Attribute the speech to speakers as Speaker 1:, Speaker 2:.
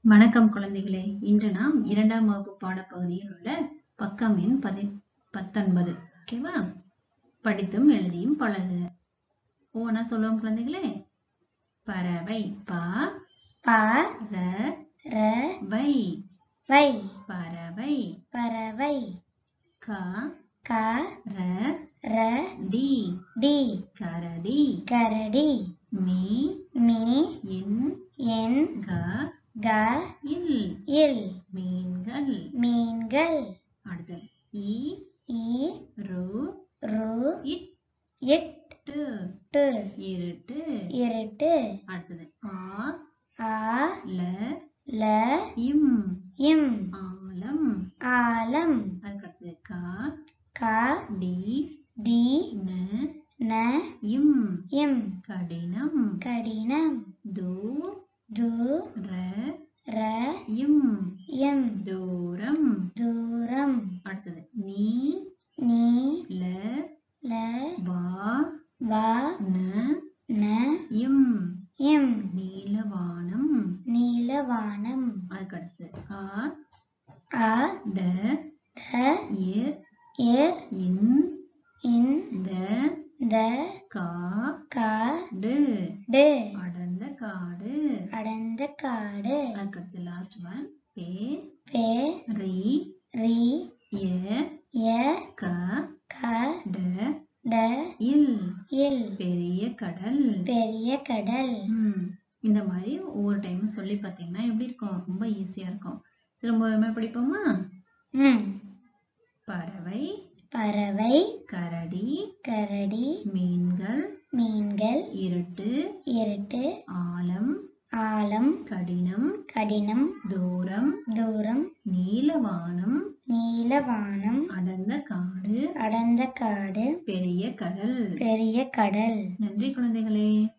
Speaker 1: வணக்கம் குழந்தைகளே இன்று நாம் இரண்டாம் வகுப்பு பாடப்பகுதியில் உள்ள பக்கம் எண் பதி பத்தொன்பது ஓகேவா படித்தும் எழுதியும் பழகு ஓனா சொல்லுவோம் குழந்தைகளே பறவை ப
Speaker 2: ப
Speaker 1: ர
Speaker 2: ர
Speaker 1: வை
Speaker 2: வை
Speaker 1: பறவை
Speaker 2: பறவை
Speaker 1: க
Speaker 2: க
Speaker 1: ர
Speaker 2: ர
Speaker 1: டி
Speaker 2: டி
Speaker 1: கரடி
Speaker 2: கரடி
Speaker 1: மீ
Speaker 2: மீ
Speaker 1: இன்
Speaker 2: என்
Speaker 1: க
Speaker 2: க
Speaker 1: இல்
Speaker 2: இல்
Speaker 1: மீன்கள்
Speaker 2: மீன்கள்
Speaker 1: அடுத்தது இ
Speaker 2: இ
Speaker 1: ரு
Speaker 2: ரு
Speaker 1: இட்
Speaker 2: இட்
Speaker 1: டு
Speaker 2: டு
Speaker 1: இருட்டு
Speaker 2: இருட்டு
Speaker 1: அடுத்தது ஆ
Speaker 2: ஆ
Speaker 1: ல
Speaker 2: ல
Speaker 1: இம்
Speaker 2: இம்
Speaker 1: ஆலம்
Speaker 2: ஆலம்
Speaker 1: அதுக்கடுத்தது கா
Speaker 2: க
Speaker 1: டி
Speaker 2: டி
Speaker 1: ந
Speaker 2: ந
Speaker 1: இம்
Speaker 2: இம்
Speaker 1: கடினம்
Speaker 2: கடினம்
Speaker 1: து
Speaker 2: து
Speaker 1: ர
Speaker 2: ர
Speaker 1: இம்
Speaker 2: இம்
Speaker 1: தூரம்
Speaker 2: தூரம்
Speaker 1: அடுத்தது நீ
Speaker 2: நீ
Speaker 1: ல
Speaker 2: ல
Speaker 1: வா
Speaker 2: வ
Speaker 1: ந
Speaker 2: ந
Speaker 1: இம்
Speaker 2: இம்
Speaker 1: நீலவானம்
Speaker 2: நீலவானம்
Speaker 1: அதுக்கடுத்து ஆ
Speaker 2: அ
Speaker 1: ட
Speaker 2: ட
Speaker 1: இர்
Speaker 2: இர்
Speaker 1: இன்
Speaker 2: இன்
Speaker 1: த
Speaker 2: த
Speaker 1: கா
Speaker 2: க
Speaker 1: டு
Speaker 2: டு
Speaker 1: அடர்ந்த காடு
Speaker 2: அடர்ந்த காடு
Speaker 1: அதுக்கடுத்து லாஸ்ட் ஒன் பே
Speaker 2: பே
Speaker 1: ரி
Speaker 2: ரி
Speaker 1: எ
Speaker 2: ய
Speaker 1: க
Speaker 2: க
Speaker 1: ட
Speaker 2: ட
Speaker 1: இல்
Speaker 2: இல்
Speaker 1: பெரிய கடல்
Speaker 2: பெரிய கடல்
Speaker 1: ம் இந்த மாதிரி ஒவ்வொரு டைமும் சொல்லி பார்த்தீங்கன்னா எப்படி இருக்கும் ரொம்ப ஈஸியா இருக்கும் திரும்பவுமே படிப்போமா
Speaker 2: ம்
Speaker 1: பறவை
Speaker 2: பறவை
Speaker 1: கரடி
Speaker 2: கரடி
Speaker 1: மீன்கள்
Speaker 2: மீன்கள்
Speaker 1: இருட்டு
Speaker 2: இருட்டு
Speaker 1: ஆழம்
Speaker 2: ஆழம்
Speaker 1: கடினம்
Speaker 2: கடினம்
Speaker 1: தூரம்
Speaker 2: தூரம்
Speaker 1: நீலவானம்
Speaker 2: நீலவானம்
Speaker 1: அடர்ந்த காடு
Speaker 2: அடர்ந்த காடு
Speaker 1: பெரிய கடல்
Speaker 2: பெரிய கடல்
Speaker 1: நன்றி குழந்தைகளே